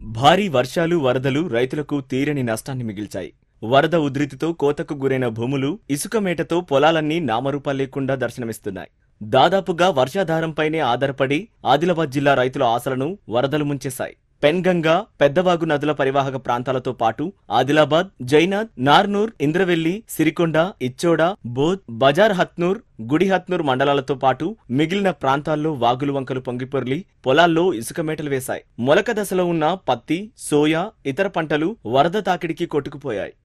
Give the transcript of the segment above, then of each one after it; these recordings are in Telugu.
భారీ వర్షాలు వరదలు రైతులకు తీరని నష్టాన్ని మిగిల్చాయి వరద ఉధృతితో కోతకు గురైన భూములు ఇసుక మేటతో పొలాలన్నీ నామరూపాలు లేకుండా దర్శనమిస్తున్నాయి దాదాపుగా వర్షాధారంపైనే ఆధారపడి ఆదిలాబాద్ జిల్లా రైతుల ఆశలను వరదలు ముంచేశాయి పెన్గంగా పెద్దవాగు నదుల పరివాహక ప్రాంతాలతో పాటు ఆదిలాబాద్ జైనాథ్ నార్నూర్ ఇంద్రవెల్లి సిరికొండ ఇచ్చోడ బోధ్ బజార్ హత్నూర్ గుడి హత్నూర్ మండలాలతో పాటు మిగిలిన ప్రాంతాల్లో వాగులు వంకలు పొంగిపొర్లి పొలాల్లో ఇసుక మేటలు వేశాయి మొలక దశలో ఉన్న పత్తి సోయా ఇతర పంటలు వరద తాకిడికి కొట్టుకుపోయాయి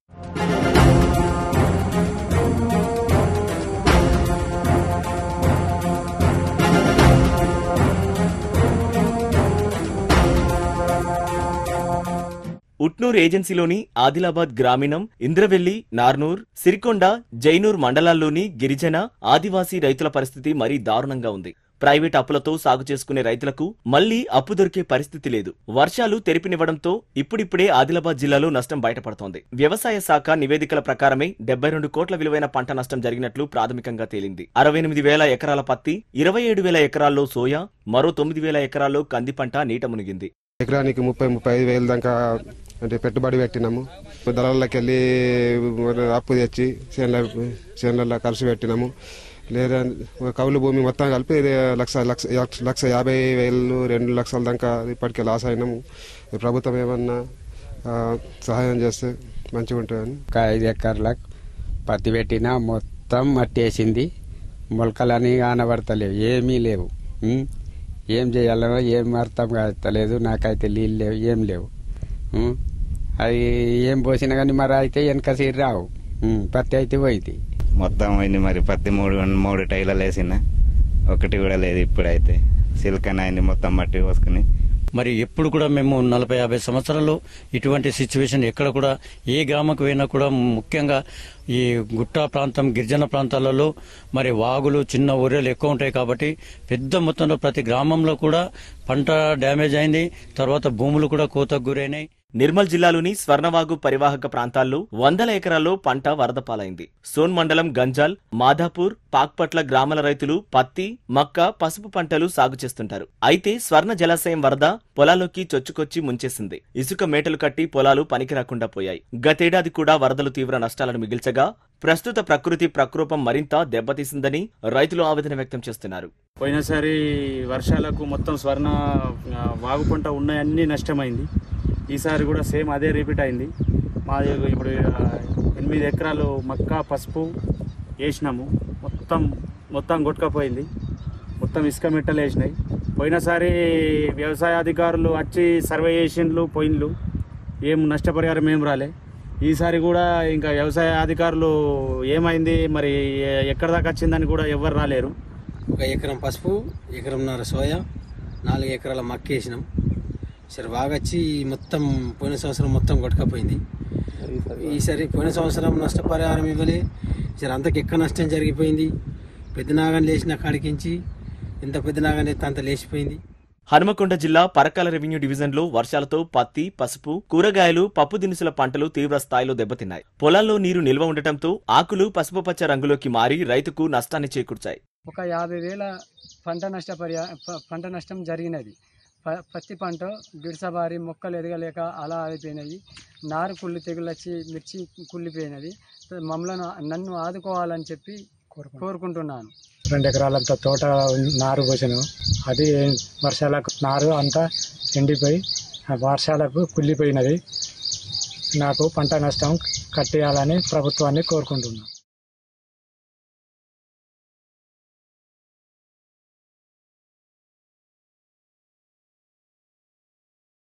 ఉట్నూర్ ఏజెన్సీలోని ఆదిలాబాద్ గ్రామీణం ఇంద్రవెల్లి నార్నూర్ సిరికొండ జైనూర్ మండలాల్లోని గిరిజన ఆదివాసీ రైతుల పరిస్థితి మరీ దారుణంగా ఉంది ప్రైవేట్ అప్పులతో సాగు చేసుకునే రైతులకు మళ్లీ అప్పు దొరికే పరిస్థితి లేదు వర్షాలు తెరిపినివ్వడంతో ఇప్పుడిప్పుడే ఆదిలాబాద్ జిల్లాలో నష్టం బయటపడుతోంది వ్యవసాయ శాఖ నివేదికల ప్రకారమే డెబ్బై రెండు కోట్ల విలువైన పంట నష్టం జరిగినట్లు ప్రాథమికంగా తేలింది అరవై ఎనిమిది వేల ఎకరాల పత్తి ఇరవై ఏడు వేల ఎకరాల్లో సోయా మరో తొమ్మిది వేల ఎకరాల్లో కంది పంట నీట మునిగింది ఎకరానికి ముప్పై ముప్పై ఐదు వేల దాకా అంటే పెట్టుబడి పెట్టినాము దళాలకి వెళ్ళి అప్పు తెచ్చి చేనుల చేనులలో ఖర్చు పెట్టినాము లేదా కౌలు భూమి మొత్తం కలిపి ఇది లక్ష లక్ష లక్ష- లక్ష యాభై వేలు రెండు లక్షల దాకా ఇప్పటికే లాస్ అయినాము ప్రభుత్వం ఏమన్నా ఆ, సహాయం చేస్తే మంచిగా ఉంటుందని ఒక ఐదు ఎకర్లకు పత్తి పెట్టినా మొత్తం మట్టి వేసింది మొలకలని ఆనబడతలేవు ఏమీ లేవు ఉం? ఏం చేయాలనో ఏం అర్థం కాస్తలేదు నాకైతే నీళ్ళు లేవు ఏం లేవు ఉం? అది ఏం పోసినా కానీ మరి అయితే వెనక సీరు రావు ఉం, పత్తి అయితే పోయింది మొత్తం అయింది మరి పత్తి మూడు మూడు టైలర్లు వేసిన ఒకటి కూడా లేదు ఇప్పుడైతే సిల్కన్ అయింది మొత్తం మట్టి పోసుకుని మరి ఎప్పుడు కూడా మేము నలభై యాభై సంవత్సరాలు ఇటువంటి సిచ్యువేషన్ ఎక్కడ కూడా ఏ గ్రామంకు పోయినా కూడా ముఖ్యంగా ఈ గుట్ట ప్రాంతం గిరిజన ప్రాంతాలలో మరి వాగులు చిన్న ఊరేలు ఎక్కువ ఉంటాయి కాబట్టి పెద్ద మొత్తంలో ప్రతి గ్రామంలో కూడా పంట డ్యామేజ్ అయింది తర్వాత భూములు కూడా కోతకు గురైనాయి నిర్మల్ జిల్లాలోని స్వర్ణవాగు పరివాహక ప్రాంతాల్లో వందల ఎకరాల్లో పంట వరద పాలైంది సోన్ మండలం గంజాల్ మాధాపూర్ పాక్పట్ల గ్రామాల రైతులు పత్తి మక్క పసుపు పంటలు సాగు చేస్తుంటారు అయితే స్వర్ణ జలాశయం వరద పొలాల్లోకి చొచ్చుకొచ్చి ముంచేసింది ఇసుక మేటలు కట్టి పొలాలు పనికి రాకుండా పోయాయి గతేడాది కూడా వరదలు తీవ్ర నష్టాలను మిగిల్చగా ప్రస్తుత ప్రకృతి ప్రకోపం మరింత దెబ్బతీసిందని రైతులు ఆవేదన వ్యక్తం చేస్తున్నారు పోయినసారి వర్షాలకు మొత్తం స్వర్ణ ఆ, వాగు పంట ఉన్నాయన్నీ నష్టమైంది ఈసారి కూడా సేమ్ అదే రిపీట్ అయింది మాది ఇప్పుడు ఆ, ఎనిమిది ఎకరాలు మక్క పసుపు వేసినాము మొత్తం మొత్తం కొట్టుకపోయింది మొత్తం ఇసుక మెట్టలు వేసినాయి పోయినసారి వ్యవసాయ అధికారులు వచ్చి సర్వే చేసిండ్లు పోయిండ్లు ఏం నష్టపరిహారం ఏం రాలే ఈసారి కూడా ఇంకా వ్యవసాయ అధికారులు ఏమైంది మరి ఎ- ఎక్కడ దాకా వచ్చిందని కూడా ఎవ్వరు రాలేరు ఒక ఎకరం పసుపు ఎకరంన్నర సోయా నాలుగు ఎకరాల మక్క వేసినాం సరే బాగా వచ్చి మొత్తం పోయిన సంవత్సరం మొత్తం కొట్టుకపోయింది ఈసారి పోయిన సంవత్సరం నష్టపరిహారం ఇవ్వలే సరే అంతకు ఎక్కువ నష్టం జరిగిపోయింది పెద్ద నాగం లేచిన కాడికించి ఎంత పెద్ద నాగం లేస్తే అంత లేచిపోయింది హనుమకొండ జిల్లా పరకాల రెవెన్యూ డివిజన్లో వర్షాలతో పత్తి పసుపు కూరగాయలు పప్పు దినుసుల పంటలు తీవ్ర స్థాయిలో దెబ్బతిన్నాయి పొలాల్లో నీరు నిల్వ ఉండటంతో ఆకులు పసుపు పచ్చ రంగులోకి మారి రైతుకు నష్టాన్ని చేకూర్చాయి ఒక యాభై వేల పంట నష్టపరియా ప- పంట నష్టం జరిగినది ప- పత్తి పంట గిడసబారి మొక్కలు ఎదగలేక అలా అయిపోయినాయి నారు కుళ్ళు తెగులు వచ్చి మిర్చి కుళ్ళిపోయినది మమ్మల్ని నన్ను ఆదుకోవాలని చెప్పి కోరుకుంటున్నాను రెండు ఎకరాలంత తోట నారు పోసాను అది వర్షాలకు నారు అంతా ఎండిపోయి ఆ వర్షాలకు కుళ్ళిపోయినది నాకు పంట నష్టం కట్టేయాలని ప్రభుత్వాన్ని కోరుకుంటున్నాను